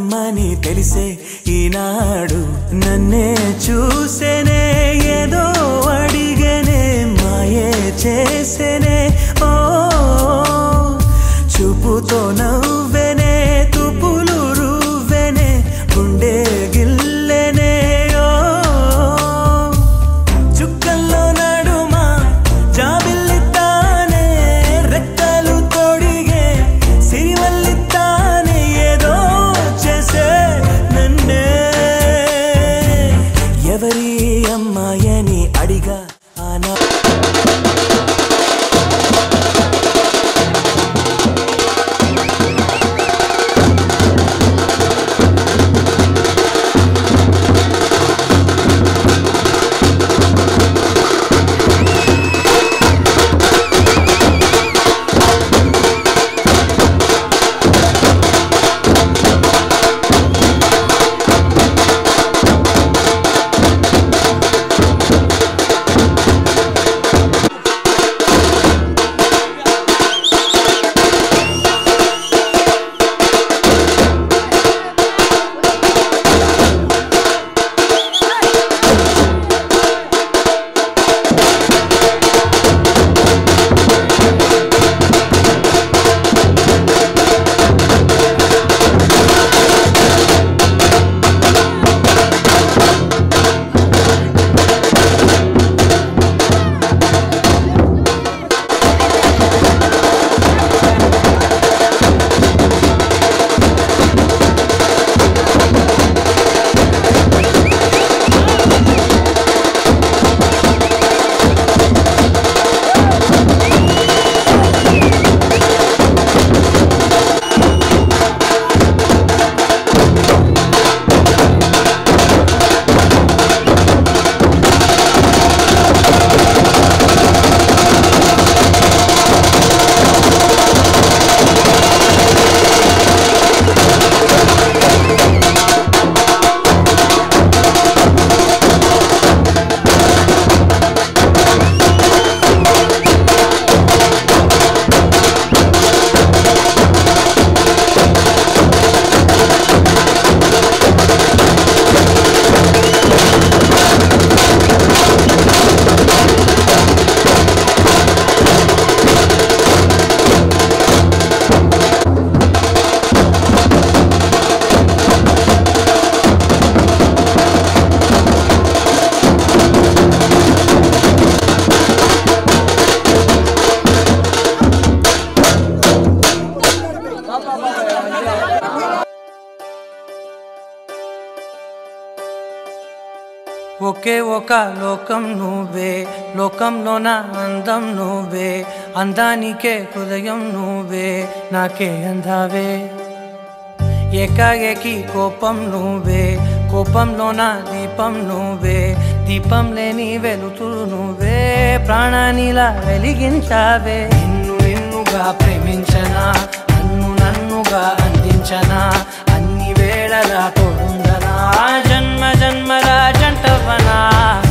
అమ్మని తెలిసే ఈనాడు నన్నే చూసేనే ఏదో అడిగనే మాయే చేసేనే ఓ చూపుతో నవ్వెనే తుపులు రువ్వెనే గుండె గిల్లెనే ఓ చుక్కల్లో నడుమా జాబిల్లితానే రెక్కలు తొడిగే సిరివల్లితానే ఏదో చేసే నన్నే ఎవరి అమ్మాయని అడిగా ఆనా ఒకే ఒక లోకం నువ్వే లోకంలోన అందం నువ్వే అందానికే హృదయం నువ్వే నాకే అందావే ఏకాఏకి కోపం నువ్వే కోపంలోన దీపం నువ్వే దీపం లేని వెలుతురు నువ్వే ప్రాణానిలా వెలిగించావే నిన్ను నిన్నుగా ప్రేమించనా నన్ను నన్నుగా అందించనా అన్ని వేళలా తోడుందనా జన్మ జన్మల జంటవనా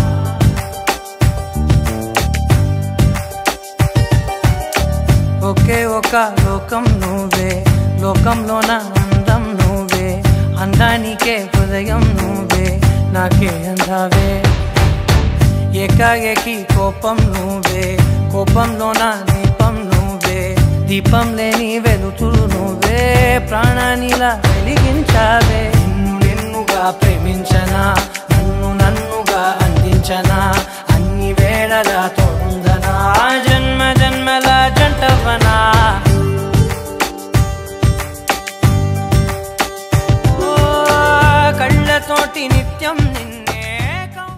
ఒకే ఒక లోకం నువ్వే లోకంలోన అందం నువ్వే అందానికే హృదయం నువ్వే నాకే అందావే ఏకాఏకి కోపం నువ్వే కోపంలోన దీపం నువ్వే దీపం లేని వెలుతురు నువ్వే ప్రాణానిలా వెలిగించావే నిన్ను నిన్నుగా ప్రేమించనా నన్ను నన్నుగా అందించనా అన్ని వేళలా తోడుందనా జన్మ జన్మల జంటవనా ఓ, కళ్ళతోటి నిత్యం నిన్నే కౌ-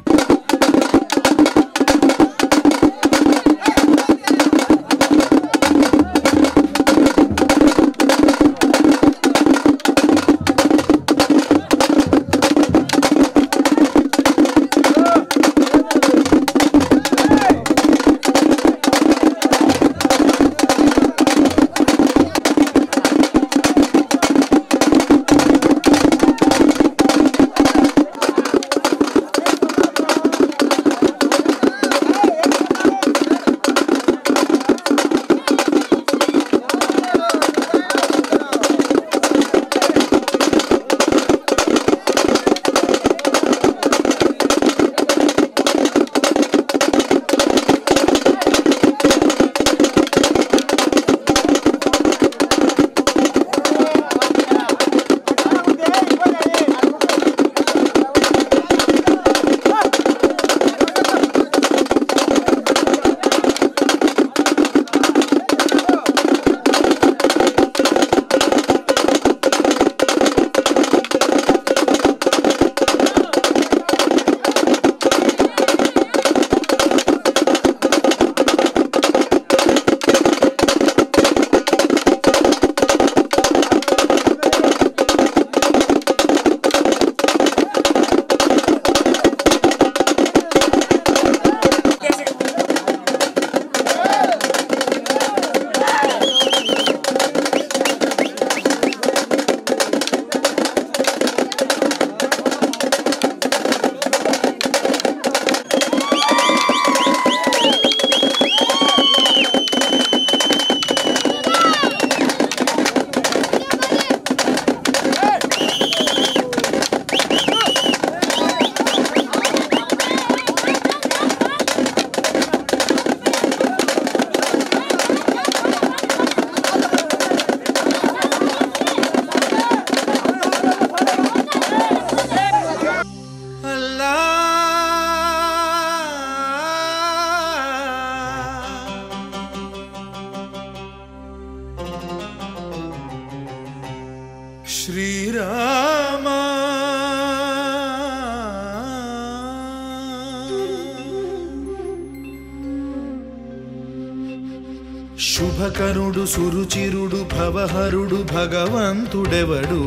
శుభకరుడు సురుచిరుడు భవహరుడు భగవంతుడెవడు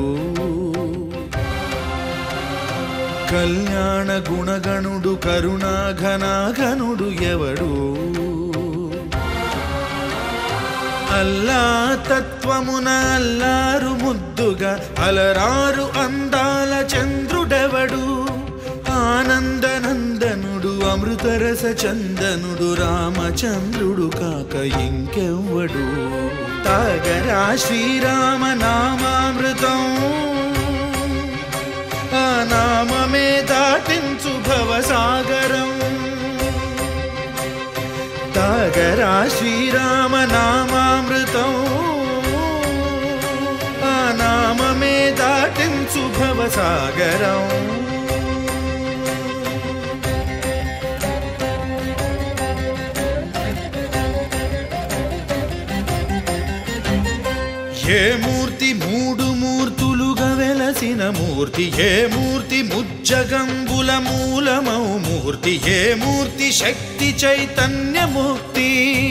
కళ్యాణ గుణగణుడు కరుణాఘనాఘనుడు ఎవడు అల్లా తత్వమున అల్లారు ముద్దుగా అలరారు అందాల చంద్రుడెవడు ఆనందనందనుడు అమృతరస చందనుడు రామచంద్రుడు కాక ఇంకెవ్వడు తాగరా శ్రీరామ నామామృతం ఆ నామమే దాటించు భవసాగరం తాగరా శ్రీరామ నామామృతం ఆ నామమే దాటించు భవసాగరం ఏ మూర్తి మూడు మూర్తులుగా వెలసిన మూర్తి ఏ మూర్తి ముజ్జగంబుల మూలమౌ మూర్తి ఏ మూర్తి శక్తి చైతన్యమూర్తి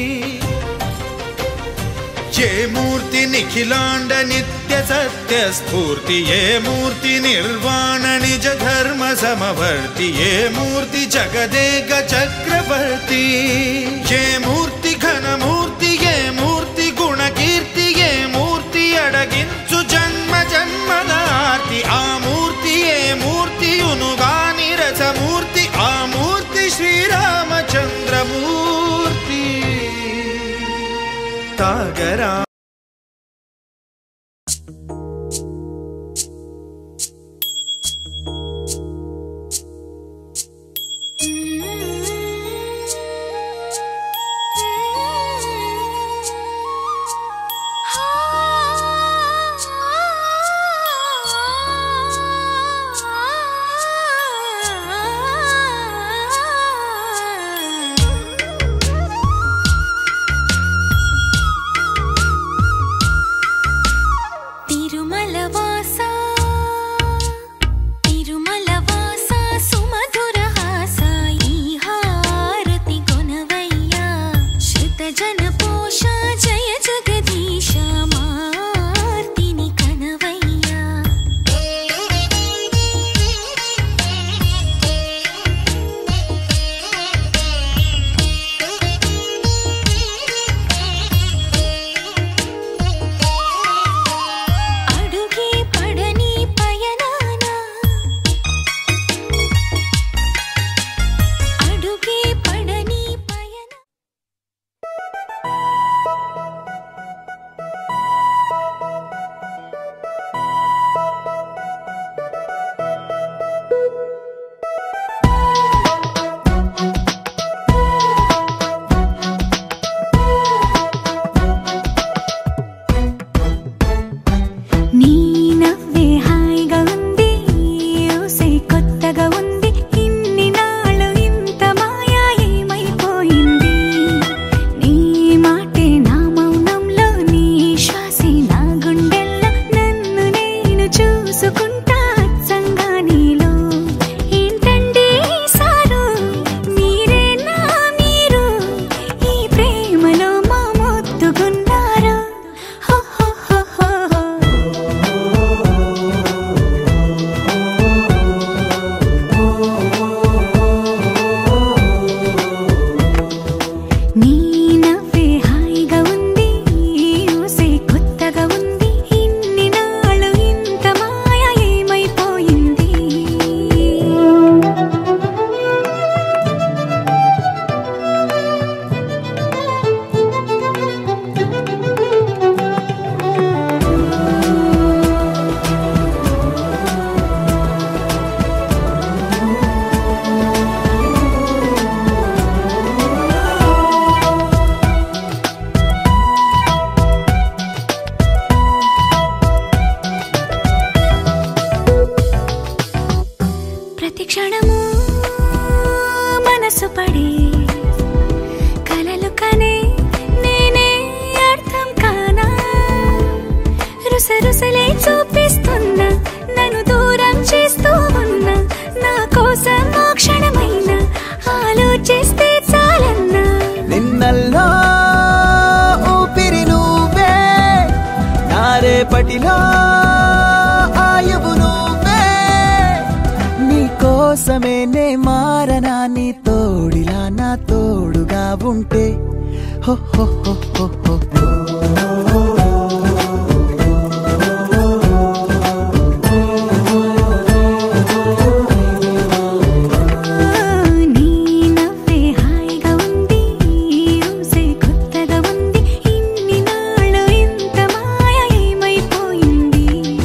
ఏ మూర్తి నిఖిలాండ నిత్య సత్య స్ఫూర్తి ఏ మూర్తి నిర్వాణ నిజ ధర్మ సమవర్తి ఏ మూర్తి జగదేక చక్రవర్తి ఏ మూర్తి ఘనమూర్తి ఏ మూర్తి గుణకీర్తి ఏ మూర్తి అడగించు జన్మ జన్మదార్తి ఆ మూర్తి ఏ మూర్తి ఉనుగాని రసమూర్తి ఆ మూర్తి శ్రీరామచంద్రమూర్తి తాగరా తిరుమల వాస తిరుమల వాస సుమధుర హాస ఈ హారతి గొనవయ్యా శృత జన పోష జయ జగదీశ మార్తిని కనవయ్యా అడుగే పడని పయనాన అడుగే పడని పయన నీ నవ్వే హాయిగా ఉంది ఊసే కొత్తగా ఉంది ఇన్ని నాళ్ళు ఇంత మాయా ఏమైపోయింది నీ మాటే నా మౌనంలో నీ శ్వాసే నా గుండెల్లో నన్ను నేను చూసుకుంటా అచ్చంగా నీలో ఏంటండి సారు మీరే నా మీరు ఈ ప్రేమలో మా మొత్తుకున్నారు హో హో హో హో హో నీ నవ్వే హాయిగా ఉంది ఊసే కొత్తగా ఉంది ఇన్ని నాళ్ళు ఇంత మాయ ఏమైపోయింది ప్రతి క్షణము మనసు పడే కలలు కనే నేనే అర్థం కానా రుసరుసలే చూపిస్తున్నా నన్ను దూరం చేస్తూ ఉన్నా నా కోసం ఓ క్షణమైన ఆలోచిస్తే చాలన్నా నిన్నల్లో ఊపిరి కోసమే నే మారనా నీ తోడిలా నా తోడుగా ఉంటే హో హో హో హో హో నీ నవ్వే హాయిగా ఉంది ఊసే కొత్తగా ఉంది ఇన్ని నాళ్ళు ఇంత మాయ ఏమైపోయింది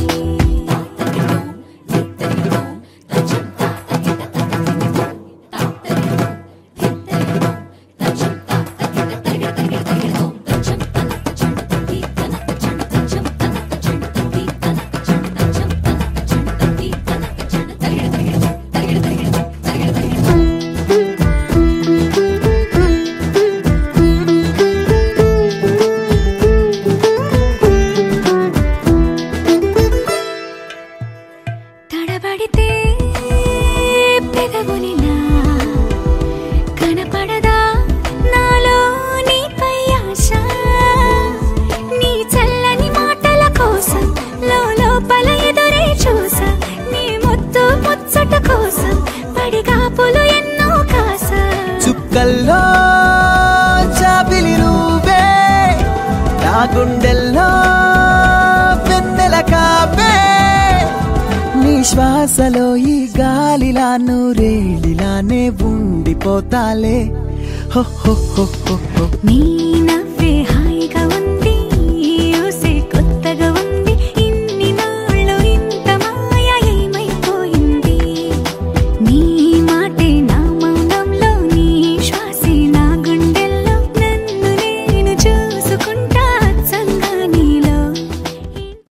తడబడితే పెదవులిలా కనపడదా నాలో నీపై ఆశ నీ చల్లని మాటల కోసం లోపల ఎదురే చూసా నీ ముద్దు ముచ్చట కోసం పడిగాపులు ఎన్నో కాసా చుక్కల్లో చాపిలి నువ్వే నా గుండెల్లో వెన్నెల కాపే నీ శ్వాసలో ఈ గాలిలా నూరేలిలానే ఉండిపోతాలే హో హో హో హో హో నీ నవ్వే